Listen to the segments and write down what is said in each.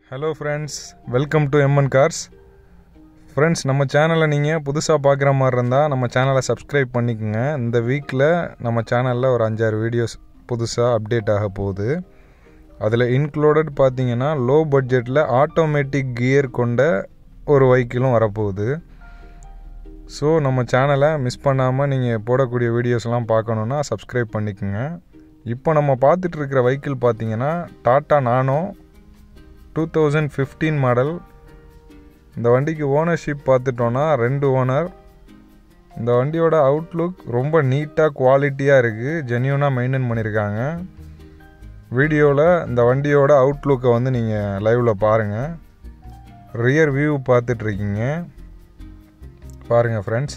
hello friends welcome to MN Cars friends நம்ம சேனலை நீங்கள் புதுசாக பார்க்குற மாதிரி இருந்தால் நம்ம சேனலை சப்ஸ்கிரைப் பண்ணிக்கோங்க இந்த வீக்கில் நம்ம சேனலில் ஒரு அஞ்சாறு வீடியோஸ் புதுசாக அப்டேட் ஆக போகுது அதில் இன்க்ளூடட் பார்த்தீங்கன்னா லோ பட்ஜெட்டில் ஆட்டோமேட்டிக் கியர் கொண்ட ஒரு வெஹிக்கிளும் வரப்போகுது ஸோ நம்ம சேனலை மிஸ் பண்ணாமல் நீங்கள் போடக்கூடிய வீடியோஸ்லாம் பார்க்கணுன்னா சப்ஸ்கிரைப் பண்ணிக்கோங்க இப்போ நம்ம பார்த்துட்டு இருக்கிற வெஹிக்கிள் பார்த்தீங்கன்னா Tata Nano two thousand fifteen model இந்த வண்டிக்கு ஓனர்ஷிப் பார்த்துட்டோன்னா ரெண்டு ஓனர் இந்த வண்டியோட அவுட்லுக் ரொம்ப நீட்டாக குவாலிட்டியாக இருக்குது ஜென்யூனாக மெயின்டைன் பண்ணியிருக்காங்க வீடியோவில் இந்த வண்டியோட அவுட்லுக்கை வந்து நீங்கள் லைவில் பாருங்கள் ரியர் வியூ பார்த்துட்ருக்கீங்க பாருங்கள் ஃப்ரெண்ட்ஸ்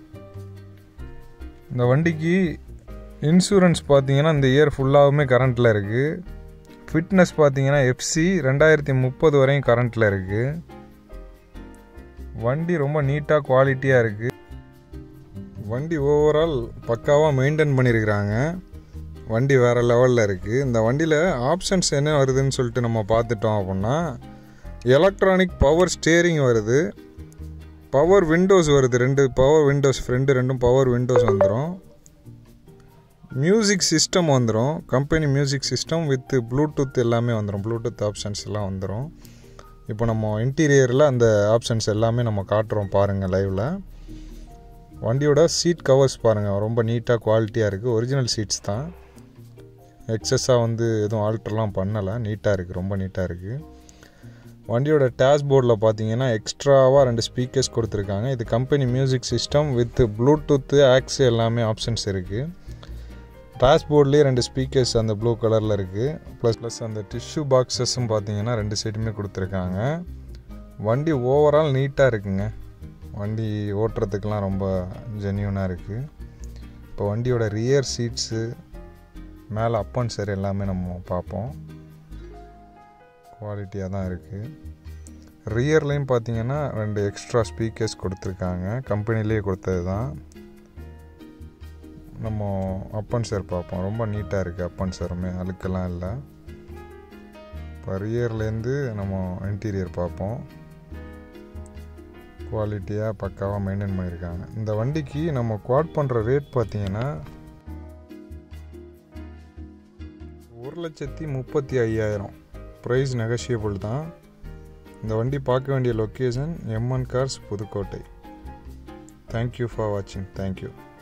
இந்த வண்டிக்கு இன்சூரன்ஸ் பார்த்தீங்கன்னா இந்த இயர் ஃபுல்லாகவுமே கரண்ட்டில் இருக்குது ஃபிட்னஸ் பார்த்தீங்கன்னா எஃப்சி ரெண்டாயிரத்தி முப்பது வரையும் கரண்ட்டில் இருக்குது வண்டி ரொம்ப நீட்டாக குவாலிட்டியாக இருக்குது வண்டி ஓவரால் பக்காவாக மெயின்டைன் பண்ணியிருக்கிறாங்க வண்டி வேறு லெவலில் இருக்குது இந்த வண்டியில் ஆப்ஷன்ஸ் என்ன வருதுன்னு சொல்லிட்டு நம்ம பார்த்துட்டோம் அப்படின்னா எலக்ட்ரானிக் பவர் ஸ்டேரிங் வருது பவர் விண்டோஸ் வருது ரெண்டு பவர் விண்டோஸ் ஃப்ரெண்டு ரெண்டும் பவர் விண்டோஸ் வந்துடும் மியூசிக் சிஸ்டம் வந்துடும் company music system with Bluetooth எல்லாமே வந்துடும் ப்ளூடூத் ஆப்ஷன்ஸ் எல்லாம் வந்துடும் இப்போ நம்ம இன்டீரியரில் அந்த ஆப்ஷன்ஸ் எல்லாமே நம்ம காட்டுறோம் பாருங்கள் லைவில் வண்டியோட சீட் கவர்ஸ் பாருங்கள் ரொம்ப நீட்டாக குவாலிட்டியாக இருக்குது ஒரிஜினல் சீட்ஸ் தான் எக்ஸஸாக வந்து எதுவும் ஆல்ட்ரெலாம் பண்ணலை நீட்டாக இருக்குது ரொம்ப நீட்டாக இருக்குது வண்டியோட டேஷ்போர்டில் பார்த்தீங்கன்னா எக்ஸ்ட்ராவாக ரெண்டு ஸ்பீக்கர்ஸ் கொடுத்துருக்காங்க இது company music system with Bluetooth aux எல்லாமே ஆப்ஷன்ஸ் இருக்குது டேஷ்போர்ட்லேயே ரெண்டு ஸ்பீக்கர்ஸ் அந்த ப்ளூ கலரில் இருக்குது ப்ளஸ் ப்ளஸ் அந்த டிஷ்யூ பாக்ஸஸும் பார்த்தீங்கன்னா ரெண்டு சைடுமே கொடுத்துருக்காங்க வண்டி ஓவரால் நீட்டாக இருக்குங்க வண்டி ஓட்டுறதுக்கெலாம் ரொம்ப ஜென்யூனாக இருக்குது இப்போ வண்டியோட ரியர் சீட்ஸு மேலே அப் அண்ட் சரி எல்லாமே நம்ம பார்ப்போம் குவாலிட்டியாக தான் இருக்குது ரியர்லேயும் பார்த்தீங்கன்னா ரெண்டு எக்ஸ்ட்ரா ஸ்பீக்கர்ஸ் கொடுத்துருக்காங்க கம்பெனிலேயே கொடுத்தது தான் நம்ம அப்பன் சார் பார்ப்போம் ரொம்ப நீட்டாக இருக்குது அப்பன் சாருமே அழுக்கெல்லாம் இல்லை இப்போ ரியர்லேருந்து நம்ம இன்டீரியர் பார்ப்போம் குவாலிட்டியாக பக்காவாக மெயின்டைன் பண்ணியிருக்காங்க இந்த வண்டிக்கு நம்ம குவாட் பண்ணுற ரேட் பார்த்தீங்கன்னா ஒரு லட்சத்தி முப்பத்தி ஐயாயிரம் ப்ரைஸ் நெகஷியபிள் தான் இந்த வண்டி பார்க்க வேண்டிய location MN Cars Pudukkottai thank you for வாட்சிங் தேங்க்யூ